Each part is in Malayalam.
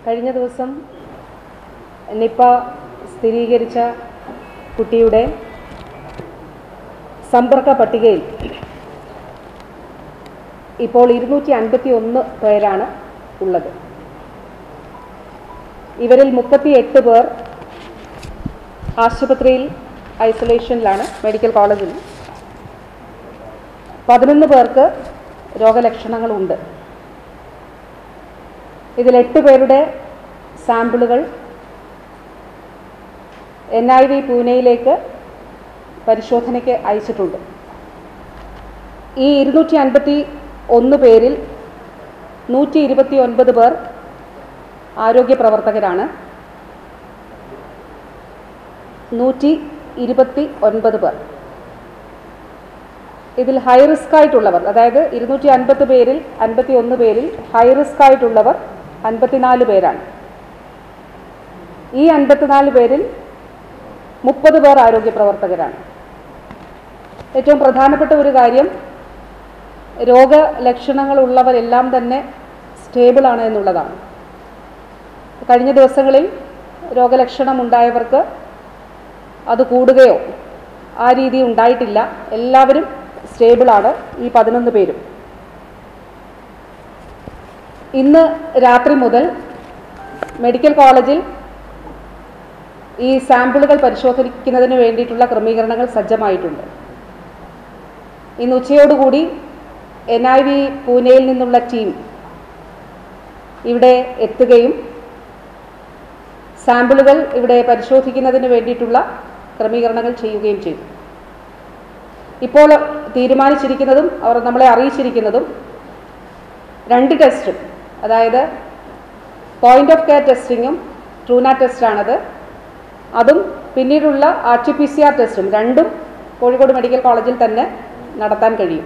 കഴിഞ്ഞ ദിവസം നിപ്പ സ്ഥിരീകരിച്ച കുട്ടിയുടെ സമ്പർക്ക പട്ടികയിൽ ഇപ്പോൾ ഇരുന്നൂറ്റി അൻപത്തി ഒന്ന് പേരാണ് ഉള്ളത് ഇവരിൽ മുപ്പത്തി എട്ട് പേർ ആശുപത്രിയിൽ ഐസൊലേഷനിലാണ് മെഡിക്കൽ കോളേജിൽ പതിനൊന്ന് പേർക്ക് രോഗലക്ഷണങ്ങളുണ്ട് ഇതിൽ എട്ട് പേരുടെ സാമ്പിളുകൾ എൻ ഐ വി പൂനെയിലേക്ക് പരിശോധനയ്ക്ക് അയച്ചിട്ടുണ്ട് ഈ ഇരുന്നൂറ്റി അൻപത്തി ഒന്ന് പേരിൽ നൂറ്റി ഇരുപത്തി ഒൻപത് പേർ ആരോഗ്യ പ്രവർത്തകരാണ് നൂറ്റി ഇരുപത്തി ഒൻപത് പേർ ഇതിൽ ഹൈ റിസ്ക് ആയിട്ടുള്ളവർ അതായത് ഇരുന്നൂറ്റി അൻപത് പേരിൽ അൻപത്തി ഒന്ന് പേരിൽ ഹൈ റിസ്ക് ആയിട്ടുള്ളവർ അൻപത്തിനാല് പേരാണ് ഈ അൻപത്തിനാല് പേരിൽ മുപ്പത് പേർ ആരോഗ്യ പ്രവർത്തകരാണ് ഏറ്റവും പ്രധാനപ്പെട്ട ഒരു കാര്യം രോഗലക്ഷണങ്ങളുള്ളവരെല്ലാം തന്നെ സ്റ്റേബിളാണ് എന്നുള്ളതാണ് കഴിഞ്ഞ ദിവസങ്ങളിൽ രോഗലക്ഷണം ഉണ്ടായവർക്ക് അത് കൂടുകയോ ആ രീതി ഉണ്ടായിട്ടില്ല എല്ലാവരും സ്റ്റേബിളാണ് ഈ പതിനൊന്ന് പേരും ഇന്ന് രാത്രി മുതൽ മെഡിക്കൽ കോളേജിൽ ഈ സാമ്പിളുകൾ പരിശോധിക്കുന്നതിന് വേണ്ടിയിട്ടുള്ള ക്രമീകരണങ്ങൾ സജ്ജമായിട്ടുണ്ട് ഇന്ന് ഉച്ചയോടുകൂടി എൻ ഐ വി പൂനെയിൽ നിന്നുള്ള ടീം ഇവിടെ എത്തുകയും സാമ്പിളുകൾ ഇവിടെ പരിശോധിക്കുന്നതിന് വേണ്ടിയിട്ടുള്ള ക്രമീകരണങ്ങൾ ചെയ്യുകയും ചെയ്തു ഇപ്പോൾ തീരുമാനിച്ചിരിക്കുന്നതും അവർ നമ്മളെ അറിയിച്ചിരിക്കുന്നതും രണ്ട് ടെസ്റ്റും അതായത് പോയിന്റ് ഓഫ് കെയർ ടെസ്റ്റിങ്ങും ട്രൂന ടെസ്റ്റാണത് അതും പിന്നീടുള്ള R T P C R ടെസ്റ്റും രണ്ടും കോഴിക്കോട് മെഡിക്കൽ കോളേജിൽ തന്നെ നടത്താൻ കഴിയും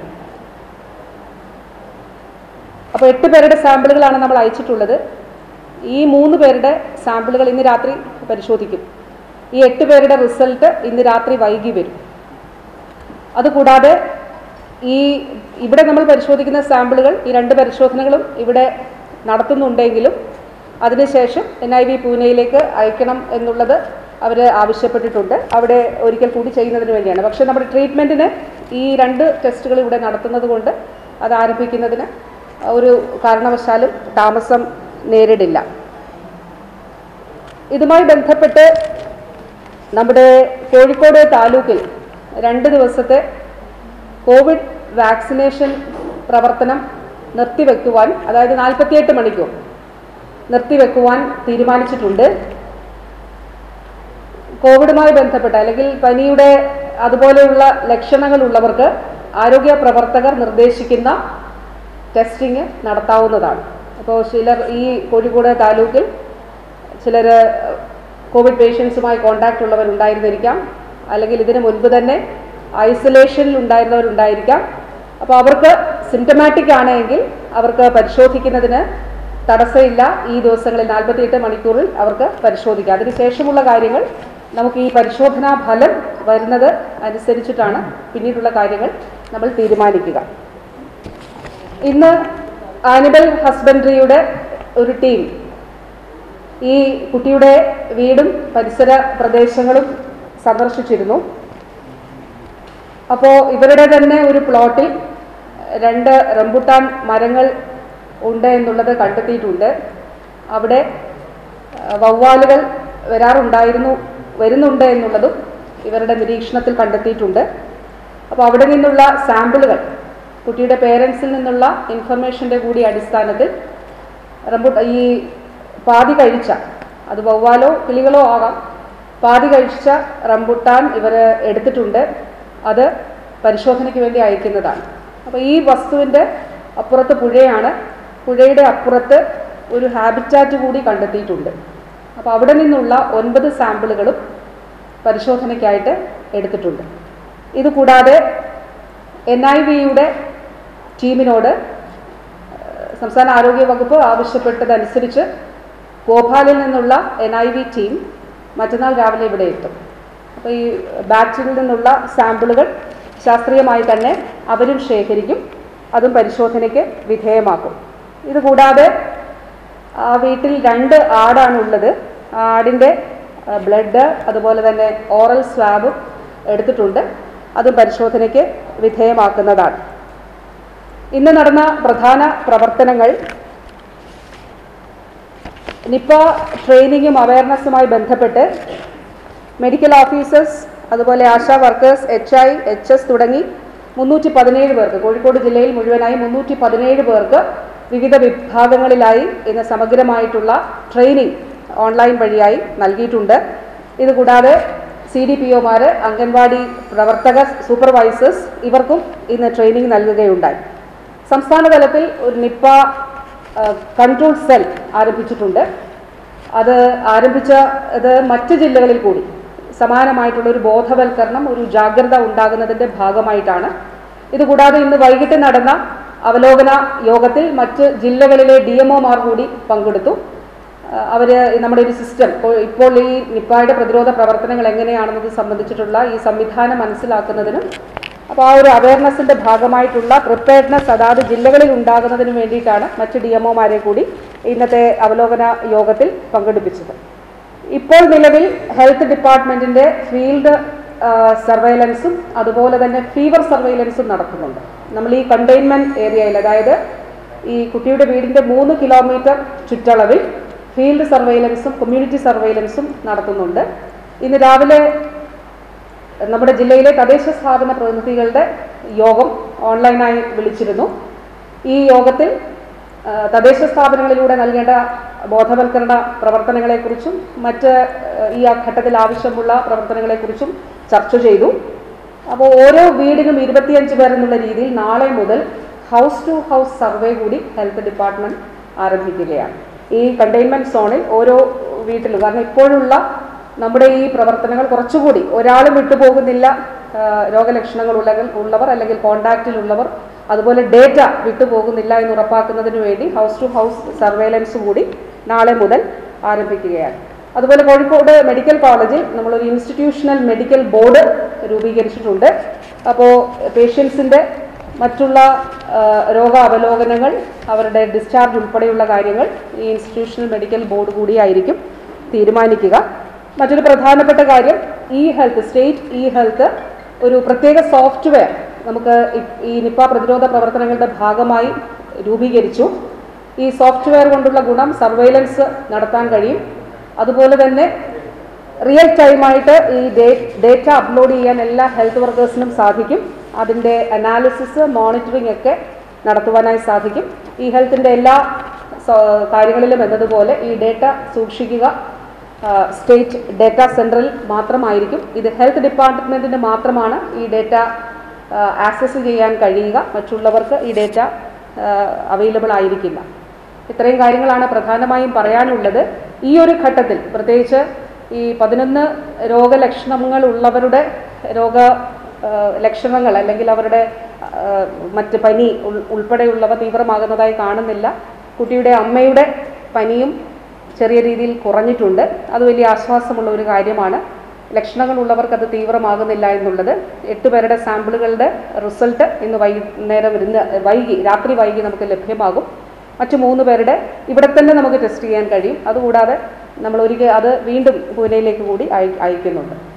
അപ്പോൾ എട്ട് പേരുടെ സാമ്പിളുകളാണ് നമ്മൾ അയച്ചിട്ടുള്ളത് ഈ മൂന്ന് പേരുടെ സാമ്പിളുകൾ ഇന്ന് രാത്രി പരിശോധിക്കും ഈ എട്ട് പേരുടെ റിസൾട്ട് ഇന്ന് രാത്രി വൈകി വരും അതുകൂടാതെ ഈ ഇവിടെ നമ്മൾ പരിശോധിക്കുന്ന സാമ്പിളുകൾ ഈ രണ്ട് പരിശോധനകളും ഇവിടെ നടത്തുന്നുണ്ടെങ്കിലും അതിനുശേഷം എൻ ഐ വി പൂനെയിലേക്ക് അയക്കണം എന്നുള്ളത് അവർ ആവശ്യപ്പെട്ടിട്ടുണ്ട് അവിടെ ഒരിക്കൽ കൂടി ചെയ്യുന്നതിന് വേണ്ടിയാണ് പക്ഷേ നമ്മുടെ ട്രീറ്റ്മെൻറ്റിന് ഈ രണ്ട് ടെസ്റ്റുകൾ ഇവിടെ നടത്തുന്നത് കൊണ്ട് അത് ആരംഭിക്കുന്നതിന് ഒരു കാരണവശാലും താമസം നേരിടില്ല ഇതുമായി ബന്ധപ്പെട്ട് നമ്മുടെ കോഴിക്കോട് താലൂക്കിൽ രണ്ട് ദിവസത്തെ കോവിഡ് വാക്സിനേഷൻ പ്രവർത്തനം നിർത്തിവെക്കുവാൻ അതായത് നാൽപ്പത്തിയെട്ട് മണിക്കൂർ നിർത്തിവെക്കുവാൻ തീരുമാനിച്ചിട്ടുണ്ട് കോവിഡുമായി ബന്ധപ്പെട്ട അല്ലെങ്കിൽ പനിയുടെ അതുപോലെയുള്ള ലക്ഷണങ്ങളുള്ളവർക്ക് ആരോഗ്യ പ്രവർത്തകർ നിർദ്ദേശിക്കുന്ന ടെസ്റ്റിംഗ് നടത്താവുന്നതാണ് അപ്പോൾ ചിലർ ഈ കോഴിക്കോട് താലൂക്കിൽ ചിലർ കോവിഡ് പേഷ്യൻസുമായി കോണ്ടാക്റ്റ് ഉള്ളവരുണ്ടായിരുന്നിരിക്കാം അല്ലെങ്കിൽ ഇതിനു മുൻപ് തന്നെ ഐസൊലേഷനിൽ ഉണ്ടായിരുന്നവരുണ്ടായിരിക്കാം അപ്പോൾ അവർക്ക് സിംറ്റമാറ്റിക് ആണെങ്കിൽ അവർക്ക് പരിശോധിക്കുന്നതിന് തടസ്സമില്ല ഈ ദിവസങ്ങളിൽ നാൽപ്പത്തിയെട്ട് മണിക്കൂറിൽ അവർക്ക് പരിശോധിക്കാം അതിനുശേഷമുള്ള കാര്യങ്ങൾ നമുക്ക് ഈ പരിശോധനാ ഫലം വരുന്നത് അനുസരിച്ചിട്ടാണ് പിന്നീടുള്ള കാര്യങ്ങൾ നമ്മൾ തീരുമാനിക്കുക ഇന്ന് ആനിമൽ ഹസ്ബൻഡറിയുടെ ഒരു ടീം ഈ കുട്ടിയുടെ വീടും പരിസര പ്രദേശങ്ങളും സന്ദർശിച്ചിരുന്നു അപ്പോൾ ഇവരുടെ തന്നെ ഒരു പ്ലോട്ടിൽ രണ്ട് റംബുട്ടാൻ മരങ്ങൾ ഉണ്ട് എന്നുള്ളത് കണ്ടെത്തിയിട്ടുണ്ട് അവിടെ വവ്വാലുകൾ വരാറുണ്ടായിരുന്നു വരുന്നുണ്ട് എന്നുള്ളതും ഇവരുടെ നിരീക്ഷണത്തിൽ കണ്ടെത്തിയിട്ടുണ്ട് അപ്പോൾ അവിടെ നിന്നുള്ള സാമ്പിളുകൾ കുട്ടിയുടെ പേരൻസിൽ നിന്നുള്ള ഇൻഫർമേഷൻ്റെ കൂടി അടിസ്ഥാനത്തിൽ റംബുട്ട ഈ പാതി കഴിച്ച അത് വവ്വാലോ കിളികളോ ആകാം പാതി കഴിച്ച റംബുട്ടാൻ ഇവർ എടുത്തിട്ടുണ്ട് അത് പരിശോധനയ്ക്ക് വേണ്ടി അയക്കുന്നതാണ് അപ്പോൾ ഈ വസ്തുവിൻ്റെ അപ്പുറത്ത് പുഴയാണ് പുഴയുടെ അപ്പുറത്ത് ഒരു ഹാബിറ്റാറ്റ് കൂടി കണ്ടെത്തിയിട്ടുണ്ട് അപ്പോൾ അവിടെ നിന്നുള്ള ഒൻപത് സാമ്പിളുകളും പരിശോധനയ്ക്കായിട്ട് എടുത്തിട്ടുണ്ട് ഇതുകൂടാതെ എൻ ഐ വിയുടെ ടീമിനോട് സംസ്ഥാന ആരോഗ്യ വകുപ്പ് ആവശ്യപ്പെട്ടതനുസരിച്ച് ഭോപ്പാലിൽ നിന്നുള്ള എൻ ഐ വി ടീം മറ്റന്നാൾ രാവിലെ ഇവിടെ എത്തും അപ്പോൾ ഈ ബാച്ചിൽ നിന്നുള്ള സാമ്പിളുകൾ ശാസ്ത്രീയമായി തന്നെ അവരും ശേഖരിക്കും അതും പരിശോധനയ്ക്ക് വിധേയമാക്കും ഇതുകൂടാതെ ആ വീട്ടിൽ രണ്ട് ആടാണ് ഉള്ളത് ആ ആടിൻ്റെ ബ്ലഡ് അതുപോലെ തന്നെ ഓറൽ സ്വാബും എടുത്തിട്ടുണ്ട് അതും പരിശോധനയ്ക്ക് വിധേയമാക്കുന്നതാണ് ഇന്ന് നടന്ന പ്രധാന പ്രവർത്തനങ്ങൾ നിപ്പ ട്രെയിനിങ്ങും അവയർനെസ്സുമായി ബന്ധപ്പെട്ട് മെഡിക്കൽ ഓഫീസേഴ്സ് അതുപോലെ ASHA workers H I H S തുടങ്ങി മുന്നൂറ്റി പതിനേഴ് പേർക്ക് കോഴിക്കോട് ജില്ലയിൽ മുഴുവനായി മുന്നൂറ്റി പതിനേഴ് പേർക്ക് വിവിധ വിഭാഗങ്ങളിലായി ഇന്ന് സമഗ്രമായിട്ടുള്ള ട്രെയിനിങ് ഓൺലൈൻ വഴിയായി നൽകിയിട്ടുണ്ട് ഇതുകൂടാതെ സി ഡി പി ഒമാർ അംഗൻവാടി പ്രവർത്തക സൂപ്പർവൈസേഴ്സ് ഇവർക്കും ഇന്ന് ട്രെയിനിങ് നൽകുകയുണ്ടായി സംസ്ഥാന തലത്തിൽ ഒരു നിപ്പ കൺട്രോൾ സെൽ ആരംഭിച്ചിട്ടുണ്ട് അത് ആരംഭിച്ച ഇത് മറ്റ് ജില്ലകളിൽ കൂടി സമാനമായിട്ടുള്ള ഒരു ബോധവൽക്കരണം ഒരു ജാഗ്രത ഉണ്ടാകുന്നതിൻ്റെ ഭാഗമായിട്ടാണ് ഇതുകൂടാതെ ഇന്ന് വൈകിട്ട് നടന്ന അവലോകന യോഗത്തിൽ മറ്റ് ജില്ലകളിലെ ഡി എംഒമാർ കൂടി പങ്കെടുത്തു അവർ നമ്മുടെ ഒരു സിസ്റ്റം ഇപ്പോൾ ഈ നിപ്പായുടെ പ്രതിരോധ പ്രവർത്തനങ്ങൾ എങ്ങനെയാണെന്നത് സംബന്ധിച്ചിട്ടുള്ള ഈ സംവിധാനം മനസ്സിലാക്കുന്നതിനും അപ്പോൾ ആ ഒരു അവയർനെസ്സിൻ്റെ ഭാഗമായിട്ടുള്ള പ്രിപ്പയർഡ്നെസ് അതാത് ജില്ലകളിൽ ഉണ്ടാകുന്നതിന് വേണ്ടിയിട്ടാണ് മറ്റ് ഡി എംഒമാരെ കൂടി ഇന്നത്തെ അവലോകന യോഗത്തിൽ പങ്കെടുപ്പിച്ചത് ഇപ്പോൾ നിലവിൽ ഹെൽത്ത് ഡിപ്പാർട്ട്മെൻറ്റിൻ്റെ ഫീൽഡ് സർവൈലൻസും അതുപോലെ തന്നെ ഫീവർ സർവൈലൻസും നടക്കുന്നുണ്ട് നമ്മൾ ഈ കണ്ടെയ്ൻമെൻറ്റ് ഏരിയയിൽ അതായത് ഈ കുട്ടിയുടെ വീടിൻ്റെ മൂന്ന് കിലോമീറ്റർ ചുറ്റളവിൽ ഫീൽഡ് സർവൈലൻസും കമ്മ്യൂണിറ്റി സർവൈലൻസും നടത്തുന്നുണ്ട് ഇന്ന് രാവിലെ നമ്മുടെ ജില്ലയിലെ തദ്ദേശ സ്ഥാപന പ്രതിനിധികളുടെ യോഗം ഓൺലൈനായി വിളിച്ചിരുന്നു ഈ യോഗത്തിൽ ആ, തദ്ദേശ സ്ഥാപനങ്ങളിലൂടെ നൽകേണ്ട ബോധവൽക്കരണ പ്രവർത്തനങ്ങളെക്കുറിച്ചും മറ്റ് ആ, ഈ ആ ഘട്ടത്തിൽ ആവശ്യമുള്ള പ്രവർത്തനങ്ങളെക്കുറിച്ചും ചർച്ച ചെയ്തു അപ്പോൾ ഓരോ വീടിനും ഇരുപത്തിയഞ്ച് പേർ എന്നുള്ള രീതിയിൽ നാളെ മുതൽ ഹൗസ് ടു ഹൗസ് സർവേ കൂടി ഹെൽത്ത് ഡിപ്പാർട്ട്മെന്റ് ആരംഭിക്കുകയാണ് ഈ കണ്ടെയ്ൻമെന്റ് സോണിൽ ഓരോ വീട്ടിലും കാരണം ഇപ്പോഴുള്ള നമ്മുടെ ഈ പ്രവർത്തനങ്ങൾ കുറച്ചുകൂടി ഒരാളും വിട്ടുപോകുന്നില്ല ആ, രോഗലക്ഷണങ്ങൾ ഉള്ള ഉള്ളവർ അല്ലെങ്കിൽ കോണ്ടാക്റ്റിലുള്ളവർ അതുപോലെ ഡേറ്റ വിട്ടുപോകുന്നില്ല എന്ന് ഉറപ്പാക്കുന്നതിന് വേണ്ടി ഹൗസ് ടു ഹൗസ് സർവേലൻസ് കൂടി നാളെ മുതൽ ആരംഭിക്കുകയാണ് അതുപോലെ കോഴിക്കോട് മെഡിക്കൽ കോളേജിൽ നമ്മളൊരു ഇൻസ്റ്റിറ്റ്യൂഷണൽ മെഡിക്കൽ ബോർഡ് രൂപീകരിച്ചിട്ടുണ്ട് അപ്പോൾ പേഷ്യൻസിൻ്റെ മറ്റുള്ള ആ, രോഗ അവലോകനങ്ങൾ അവരുടെ ഡിസ്ചാർജ് ഉൾപ്പെടെയുള്ള കാര്യങ്ങൾ ഈ ഇൻസ്റ്റിറ്റ്യൂഷണൽ മെഡിക്കൽ ബോർഡ് കൂടിയായിരിക്കും തീരുമാനിക്കുക മറ്റൊരു പ്രധാനപ്പെട്ട കാര്യം e health state e health ഒരു പ്രത്യേക സോഫ്റ്റ്വെയർ നമുക്ക് ഇ- ഈ നിപ്പ പ്രതിരോധ പ്രവർത്തനങ്ങളുടെ ഭാഗമായി രൂപീകരിച്ചു ഈ സോഫ്റ്റ്വെയർ കൊണ്ടുള്ള ഗുണം സർവൈലൻസ് നടത്താൻ കഴിയും അതുപോലെ തന്നെ റിയൽ ടൈമായിട്ട് ഈ ഡേറ്റ അപ്ലോഡ് ചെയ്യാൻ എല്ലാ ഹെൽത്ത് വർക്കേഴ്സിനും സാധിക്കും അതിൻ്റെ അനാലിസിസ് മോണിറ്ററിംഗ് ഒക്കെ നടത്തുവാനായി സാധിക്കും ഈ ഹെൽത്തിൻ്റെ എല്ലാ സ- കാര്യങ്ങളിലും എന്നതുപോലെ ഈ ഡേറ്റ സൂക്ഷിക്കുക സ്റ്റേറ്റ് ഡേറ്റ സെൻറ്ററിൽ മാത്രമായിരിക്കും ഇത് ഹെൽത്ത് ഡിപ്പാർട്ട്മെൻറ്റിന് മാത്രമാണ് ഈ ഡേറ്റ ആക്സസ് ചെയ്യാൻ കഴിയുക മറ്റുള്ളവർക്ക് ഈ ഡേറ്റ അവൈലബിൾ ആയിരിക്കില്ല ഇത്രയും കാര്യങ്ങളാണ് പ്രധാനമായും പറയാനുള്ളത് ഈ ഒരു ഘട്ടത്തിൽ പ്രത്യേകിച്ച് ഈ പതിനൊന്ന് രോഗലക്ഷണങ്ങൾ ഉള്ളവരുടെ രോഗ ആ, ലക്ഷണങ്ങൾ അല്ലെങ്കിൽ അവരുടെ ആ, മറ്റ് പനി ഉൾ- ഉൾപ്പെടെയുള്ളവ തീവ്രമാകുന്നതായി കാണുന്നില്ല കുട്ടിയുടെ അമ്മയുടെ പനിയും ചെറിയ രീതിയിൽ കുറഞ്ഞിട്ടുണ്ട് അത് വലിയ ആശ്വാസമുള്ള ഒരു കാര്യമാണ് ലക്ഷണങ്ങളുള്ളവർക്ക് അത് തീവ്രമാകുന്നില്ല എന്നുള്ളത് എട്ട് പേരുടെ സാമ്പിളുകളുടെ റിസൾട്ട് ഇന്ന് വൈകുന്നേരം ഇന്ന് വൈകി രാത്രി വൈകി നമുക്ക് ലഭ്യമാകും മറ്റു മൂന്ന് പേരുടെ ഇവിടെ തന്നെ നമുക്ക് ടെസ്റ്റ് ചെയ്യാൻ കഴിയും അതുകൂടാതെ നമ്മൾ ഒരിക്കൽ അത് വീണ്ടും പൂനെയിലേക്ക് കൂടി അയ അയക്കുന്നുണ്ട്